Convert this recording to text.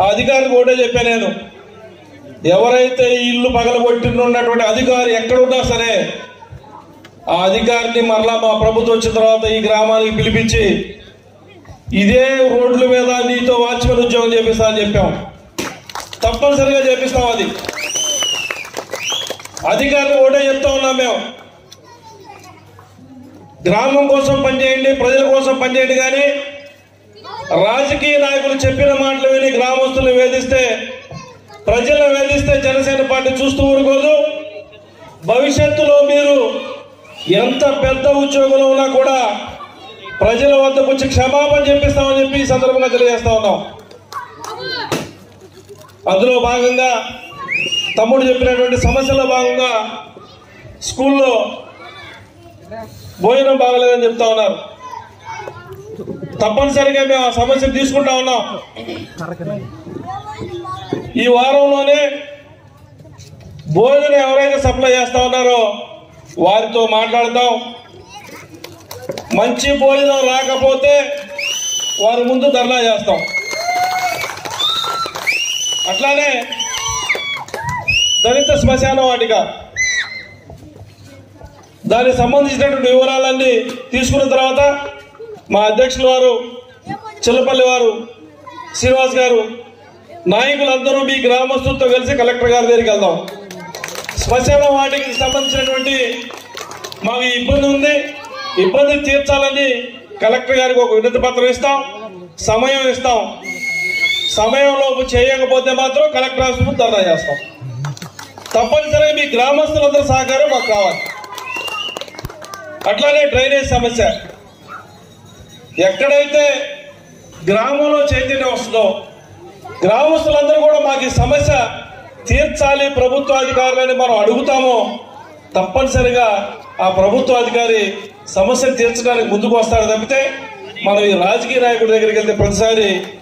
ఆ అధికారికి ఒకటే చెప్పాను నేను ఎవరైతే ఈ ఇల్లు పగలగొట్టినటువంటి అధికారి ఎక్కడున్నా సరే ఆ అధికారిని మరలా మా ప్రభుత్వం వచ్చిన తర్వాత ఈ గ్రామానికి పిలిపించి ఇదే రోడ్ల మీద నీతో వాచ్మెన్ ఉద్యోగం చేపిస్తా అని చెప్పాం తప్పనిసరిగా చేపిస్తాం అది అధికారులు ఒకటే చెప్తా ఉన్నాం మేము గ్రామం కోసం పనిచేయండి ప్రజల కోసం పనిచేయండి కానీ రాజకీయ నాయకులు చెప్పిన మాటలు విని గ్రామస్తులను వేధిస్తే ప్రజలను వేధిస్తే జనసేన పార్టీ చూస్తూ ఊరుకోదు భవిష్యత్తులో మీరు ఎంత పెద్ద ఉద్యోగంలో ఉన్నా కూడా ప్రజల వద్దకు వచ్చి క్షమాపణ చెప్పిస్తామని చెప్పి ఈ సందర్భంగా తెలియజేస్తా ఉన్నాం అందులో భాగంగా తమ్ముడు చెప్పినటువంటి సమస్యలో భాగంగా స్కూల్లో భోజనం బాగలేదని చెప్తా ఉన్నారు తప్పనిసరిగా మేము ఆ సమస్య తీసుకుంటా ఉన్నాం ఈ వారంలోనే భోజనం ఎవరైతే సప్లై చేస్తా ఉన్నారో వారితో మాట్లాడతాం మంచి భోజనం రాకపోతే వారి ముందు ధర్నా చేస్తాం అట్లానే దళిత శ్మశాన వాటిక దానికి సంబంధించినటువంటి వివరాలన్నీ తీసుకున్న తర్వాత మా అధ్యక్షుల వారు చిల్లపల్లి వారు శ్రీనివాస్ గారు నాయకులందరూ మీ గ్రామస్తులతో కలిసి కలెక్టర్ గారి దగ్గరికి వెళ్దాం శ్మశాన వాటికి సంబంధించినటువంటి మాకు ఈ ఇబ్బంది ఉంది ఇబ్బంది తీర్చాలని కలెక్టర్ గారికి ఒక వినతి పత్రం ఇస్తాం సమయం ఇస్తాం సమయంలోపు చేయకపోతే మాత్రం కలెక్టర్ ఆఫీస్ ముందు ధర్నా చేస్తాం తప్పనిసరిగా మీ గ్రామస్తులందరూ సహకారం మాకు కావాలి అట్లానే డ్రైనేజ్ సమస్య ఎక్కడైతే గ్రామంలో చైతన్యం వస్తుందో గ్రామస్తులందరూ కూడా మాకు ఈ సమస్య తీర్చాలి ప్రభుత్వ అధికారులని మనం అడుగుతామో తప్పనిసరిగా ఆ ప్రభుత్వ అధికారి సమస్య తీర్చడానికి ముందుకు వస్తాడు తప్పితే మనం ఈ రాజకీయ నాయకుడి దగ్గరికి వెళ్తే ప్రతిసారి